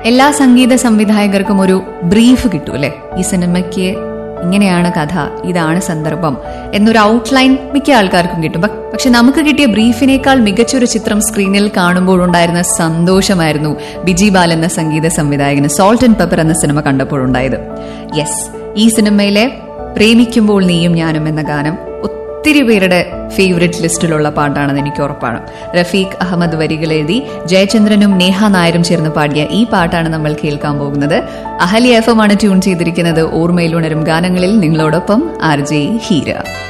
എല്ലാ സംഗീത സംവിധായകർക്കും ഒരു ബ്രീഫ് കിട്ടും അല്ലെ ഈ സിനിമയ്ക്ക് ഇങ്ങനെയാണ് കഥ ഇതാണ് സന്ദർഭം എന്നൊരു ഔട്ട്ലൈൻ മിക്ക ആൾക്കാർക്കും കിട്ടും പ- പക്ഷെ നമുക്ക് കിട്ടിയ ബ്രീഫിനേക്കാൾ മികച്ചൊരു ചിത്രം സ്ക്രീനിൽ കാണുമ്പോഴുണ്ടായിരുന്ന സന്തോഷമായിരുന്നു ബിജി ബാൽ എന്ന സംഗീത സംവിധായകന് സോൾട്ട് ആൻഡ് പെപ്പർ എന്ന സിനിമ കണ്ടപ്പോഴുണ്ടായത് യെസ് ഈ സിനിമയിലെ പ്രേമിക്കുമ്പോൾ നീയും ഞാനും എന്ന ഗാനം ഒത്തിരി പേരുടെ ഫേവറേറ്റ് ലിസ്റ്റിലുള്ള പാട്ടാണെന്ന് എനിക്ക് ഉറപ്പാണ് റഫീഖ് അഹമ്മദ് വരികൾ എഴുതി ജയചന്ദ്രനും നേഹ നായരും ചേർന്ന് പാടിയ ഈ പാട്ടാണ് നമ്മൾ കേൾക്കാൻ പോകുന്നത് അഹലി എഫ് എം ആണ് ട്യൂൺ ചെയ്തിരിക്കുന്നത് ഓർമ്മയിലുണരും ഗാനങ്ങളിൽ നിങ്ങളോടൊപ്പം ആർ ജെ ഹീര